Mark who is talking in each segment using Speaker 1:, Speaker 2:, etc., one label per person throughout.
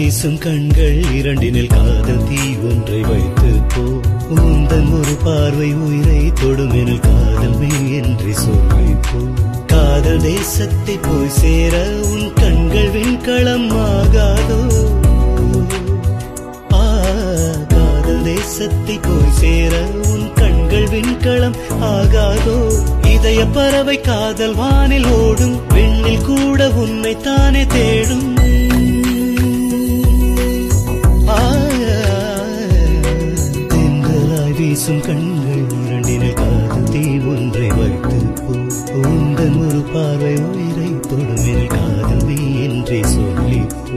Speaker 1: வீசும் கண்கள் இரண்டினில் காதல் தீ ஒன்றை வைத்து போ உந்தன் ஒரு பார்வை உயிரை தொடுமெனில் காதல் மெய் என்று சொல்லி போ காதல் தேசத்தை போய் சேர உன் கண்கள் விண்களம் ஆகாதோ ஆ, காதல் தேசத்தை போய் சேர உன் கண்கள் விண்களம் ஆகாதோ இதய பறவை காதல் வானில் ஓடும் விண்ணில் கூட உன்னை தானே தேடும் ஆ, தென்றலாய் வீசும் கண்கள் இரண்டினில் காதல் தீ ஒன்றை வைத்து போ உந்தன் ஒரு பார்வை உயிரை தொடுமெனில் காதல் மெய் என்றே சொல்லி போ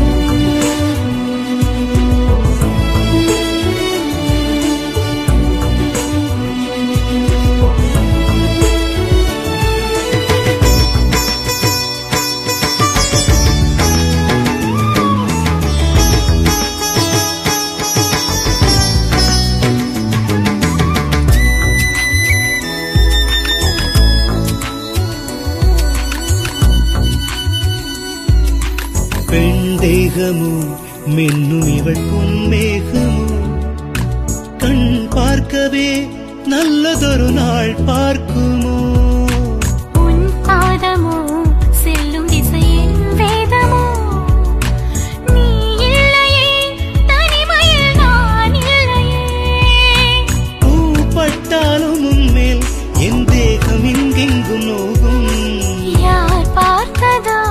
Speaker 1: பெண் தேகமோ மின்னும் இவள் பொன்மேகமோ கண் பார்க்கவே நல்லதொரு நாள் பார்க்குமோ
Speaker 2: உன் பாதமோ செல்லும் திசையின் வேதமோ நீ இல்லையே தனிமையில் நான் இல்லையே
Speaker 1: பூ பட்டாலும் உன்மேல் என் தேகம் எங்கெங்கும் நோகும்
Speaker 2: யார் பார்த்ததோ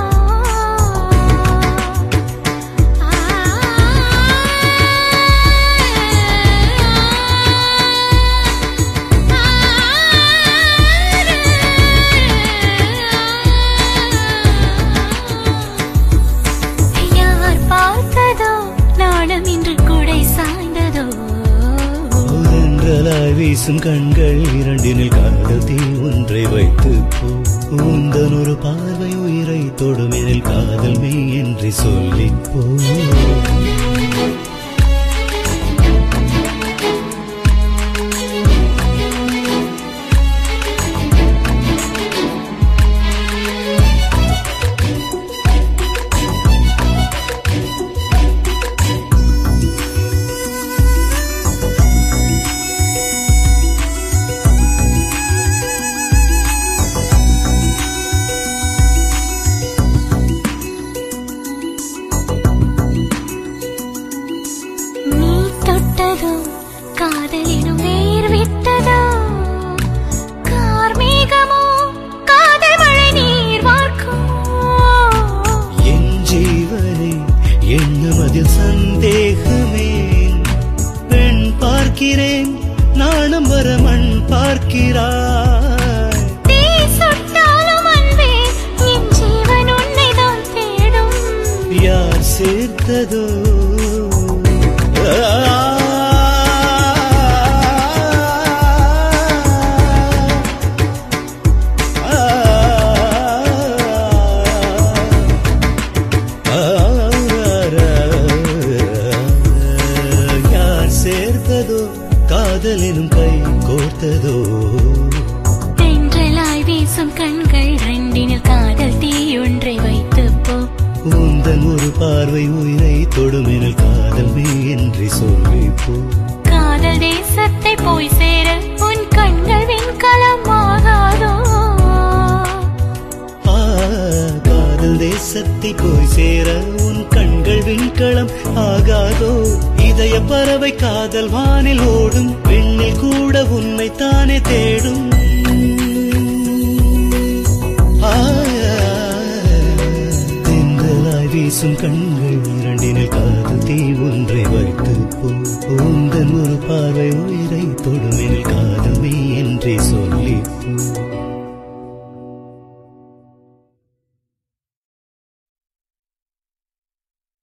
Speaker 2: யார் பார்த்ததோ நாடம் இன்று குடை சாய்ந்ததோ
Speaker 1: தென்றலாய் வீசும் கண்கள் இரண்டினில் காதல் தீ ஒன்றை வைத்து போ உந்தன் ஒரு பார்வை உயிரை தொடுமெனில் காதல் மெய் என்று சொல்லி போ
Speaker 2: நீ தொட்டதோ காதலினும் வேர் விட்டதோ கார்மேகமோ காதல் மழை நீர் வார்க்குமோ
Speaker 1: என் ஜீவனே எண்ணம் அதில் சந்தேகமே பெண் பார்க்கிறேன் நாணம் வர மண் பார்க்கிறாய்
Speaker 2: தீ சுட்டாலும் அன்பே என் ஜீவன் உன்னைதான் தேடும்
Speaker 1: யார் சேர்த்ததோ யார் சேர்த்ததோ காதலினும் கை கோர்த்ததோ
Speaker 2: தென்றலாய் வீசும் கண்கள் ரெண்டினில் காதல் தீ ஒன்றை வைத்து போ
Speaker 1: உந்தன் ஒரு பார்வை உயிரை தொடுமெனில் காதல் மெய் என்று சொல்லி போ
Speaker 2: காதல் தேசத்தை போய் சேர உன் கண்கள் விண்கலம் ஆகாதோ
Speaker 1: ஆ, காதல் தேசத்தை போய் சேர உன் கண்கள் விண்களம் ஆகாதோ இதய பறவை காதல் வானில் ஓடும் விண்ணில் கூட உன்னை தானே தேடும் ஆ, தென்றலாய் வீசும் கண்கள் இரண்டினில் காதல் தீ ஒன்றை வைத்து போ உந்தன் ஒரு பார்வை உயிரை தொடுமெனில் காதல் மெய் என்றே சொல்